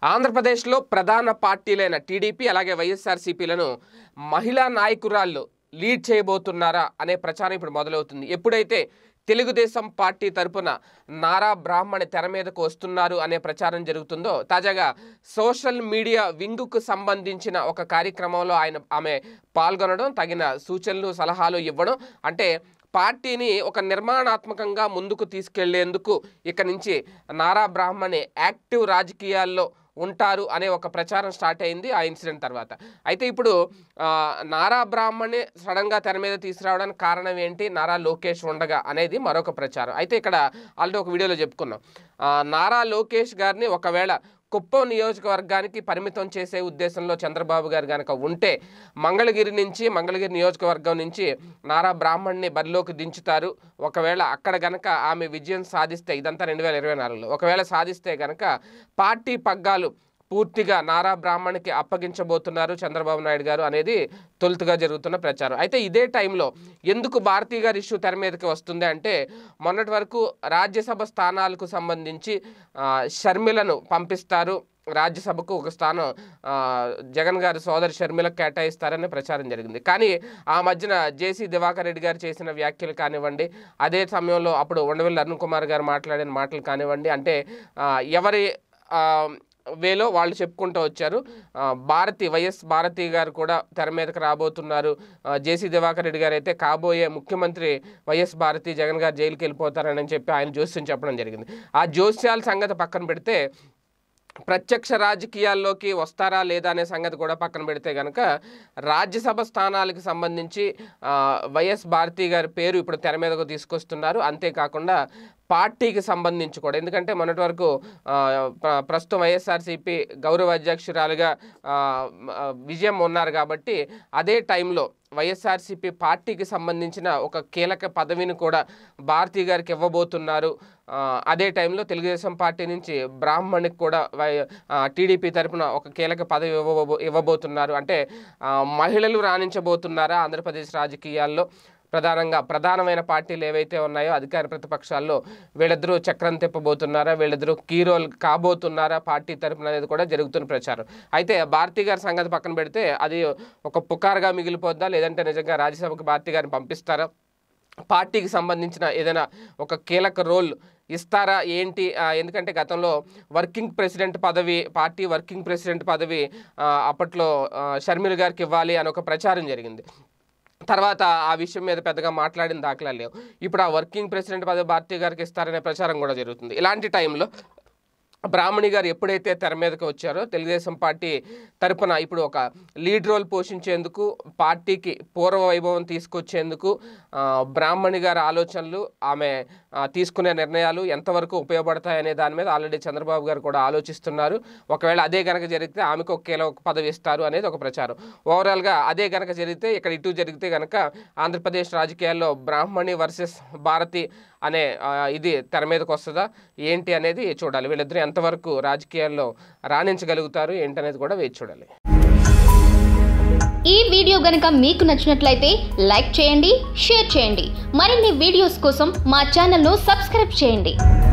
ఆంధ్రప్రదేశ్లో ప్రధాన పార్టీలైన టీడీపీ అలాగే వైఎస్ఆర్సీపీలను మహిళా నాయకురాళ్ళు లీడ్ చేయబోతున్నారా అనే ప్రచారం ఇప్పుడు మొదలవుతుంది ఎప్పుడైతే తెలుగుదేశం పార్టీ తరపున నారా బ్రాహ్మణి తెర మీదకు వస్తున్నారు అనే ప్రచారం జరుగుతుందో తాజాగా సోషల్ మీడియా వింగుకు సంబంధించిన ఒక కార్యక్రమంలో ఆయన ఆమె పాల్గొనడం తగిన సూచనలు సలహాలు ఇవ్వడం అంటే పార్టీని ఒక నిర్మాణాత్మకంగా ముందుకు తీసుకెళ్లేందుకు ఇక నుంచి నారా బ్రాహ్మణి యాక్టివ్ రాజకీయాల్లో ఉంటారు అనే ఒక ప్రచారం స్టార్ట్ అయింది ఆ ఇన్సిడెంట్ తర్వాత అయితే ఇప్పుడు ఆ, నారా బ్రాహ్మణి సడన్గా తెర మీద తీసుకురావడానికి కారణం ఏంటి నారా లోకేష్ ఉండగా అనేది మరొక ప్రచారం అయితే ఇక్కడ ఆల్రెడీ ఒక వీడియోలో చెప్పుకున్నాం ఆ, నారా లోకేష్ గారిని ఒకవేళ కుప్పం నియోజకవర్గానికి పరిమితం చేసే ఉద్దేశంలో చంద్రబాబు గారు కనుక ఉంటే మంగళగిరి నుంచి మంగళగిరి నియోజకవర్గం నుంచి నారా బ్రాహ్మణ్ని బరిలోకి దించుతారు ఒకవేళ అక్కడ గనక ఆమె విజయం సాధిస్తే ఇదంతా రెండు వేల ఇరవై నాలుగులో ఒకవేళ సాధిస్తే గనక పార్టీ పగ్గాలు పూర్తిగా నారా బ్రాహ్మణ్కి అప్పగించబోతున్నారు చంద్రబాబు నాయుడు గారు అనేది తొలుతుగా జరుగుతున్న ప్రచారం అయితే ఇదే టైంలో ఎందుకు భారతీ గారి ఇష్యూ తెర మీదకి వస్తుంది అంటే మొన్నటి వరకు రాజ్యసభ స్థానాలకు సంబంధించి ఆ, షర్మిలను పంపిస్తారు రాజ్యసభకు ఒక స్థానం ఆ, జగన్ గారి సోదరి షర్మిలకు కేటాయిస్తారనే ప్రచారం జరిగింది కానీ ఆ మధ్యన జేసీ దివాకర్ రెడ్డి గారు చేసిన వ్యాఖ్యలు కానివ్వండి అదే సమయంలో అప్పుడు ఉండవల్లి అరుణ్ కుమార్ గారు మాట్లాడిన మాటలు కానివ్వండి అంటే ఆ, ఎవరి ఆ, వేలో వాళ్ళు చెప్పుకుంటూ వచ్చారు ఆ, భారతి వైఎస్ భారతి గారు కూడా తెర మీదకి రాబోతున్నారు ఆ, జేసీ దివాకర్ రెడ్డి గారు అయితే కాబోయే ముఖ్యమంత్రి వైఎస్ భారతి జగన్ గారు జైలుకి వెళ్ళిపోతారని చెప్పి ఆయన జోస్యం చెప్పడం జరిగింది ఆ జోస్యాల సంగతి పక్కన పెడితే ప్రత్యక్ష రాజకీయాల్లోకి వస్తారా లేదా అనే సంగతి కూడా పక్కన పెడితే కనుక రాజ్యసభ స్థానాలకు సంబంధించి ఆ, వైఎస్ భారతి గారి పేరు ఇప్పుడు తెర మీదకు తీసుకొస్తున్నారు అంతేకాకుండా పార్టీకి సంబంధించి కూడా ఎందుకంటే మొన్నటి వరకు ఆ, ప్ర- ప్రస్తుతం వైఎస్ఆర్సీపీ గౌరవ అధ్యక్షురాలుగా ఆ, ఆ, విజయం ఉన్నారు కాబట్టి అదే టైంలో వైఎస్ఆర్సీపీ పార్టీకి సంబంధించిన ఒక కీలక పదవిని కూడా భారతీ గారికి ఇవ్వబోతున్నారు ఆ, అదే టైంలో తెలుగుదేశం పార్టీ నుంచి బ్రాహ్మణికి కూడా వై ఆ, టీడీపీ తరపున ఒక కీలక పదవి ఇవ్వబో ఇవ్వబోతున్నారు అంటే ఆ, మహిళలు రాణించబోతున్నారా ఆంధ్రప్రదేశ్ రాజకీయాల్లో ప్రధానంగా ప్రధానమైన పార్టీలు ఏవైతే ఉన్నాయో అధికార ప్రతిపక్షాల్లో వీళ్ళిద్దరూ చక్రం తిప్పబోతున్నారా వీళ్ళిద్దరూ కీ రోల్ కాబోతున్నారా పార్టీ తరపున అనేది కూడా జరుగుతున్న ప్రచారం అయితే భారతీ గారి సంగతి పక్కన పెడితే అది ఒక పుకారుగా మిగిలిపోద్దా లేదంటే నిజంగా రాజ్యసభకు భారతీ గారిని పంపిస్తారా పార్టీకి సంబంధించిన ఏదైనా ఒక కీలక రోల్ ఇస్తారా ఏంటి ఆ, ఎందుకంటే గతంలో వర్కింగ్ ప్రెసిడెంట్ పదవి పార్టీ వర్కింగ్ ప్రెసిడెంట్ పదవి ఆ, అప్పట్లో ఆ, షర్మిల గారికి ఇవ్వాలి అని ఒక ప్రచారం జరిగింది తర్వాత ఆ విషయం మీద పెద్దగా మాట్లాడిన దాఖలా లేవు ఇప్పుడు ఆ వర్కింగ్ ప్రెసిడెంట్ పదవి భారతీ గారికి ఇస్తారనే ప్రచారం కూడా జరుగుతుంది ఇలాంటి టైంలో బ్రాహ్మణి గారు ఎప్పుడైతే తెర మీదకి వచ్చారో తెలుగుదేశం పార్టీ తరపున ఇప్పుడు ఒక లీడ్ రోల్ పోషించేందుకు పార్టీకి పూర్వ వైభవం తీసుకొచ్చేందుకు ఆ, బ్రాహ్మణి గారి ఆలోచనలు ఆమె ఆ, తీసుకునే నిర్ణయాలు ఎంతవరకు ఉపయోగపడతాయనే దాని మీద ఆల్రెడీ చంద్రబాబు గారు కూడా ఆలోచిస్తున్నారు ఒకవేళ అదే గనక జరిగితే ఆమెకు ఒక కీలక పదవి ఇస్తారు అనేది ఒక ప్రచారం ఓవరాల్గా అదే గనక జరిగితే ఇక్కడ ఇటు జరిగితే గనక ఆంధ్రప్రదేశ్ రాజకీయాల్లో బ్రాహ్మణి వర్సెస్ భారతి అనే ఆ, ఇది తెర మీదకి వస్తుందా ఏంటి అనేది చూడాలి వీళ్ళిద్దరూ ఎంతవరకు రాజకీయాల్లో రాణించగలుగుతారు ఏంటనేది కూడా వేచి చూడాలి ఈ వీడియో గనుక మీకు నచ్చినట్లయితే లైక్ చేయండి షేర్ చేయండి మరిన్ని వీడియోస్ కోసం మా ఛానల్ను సబ్స్క్రైబ్ చేయండి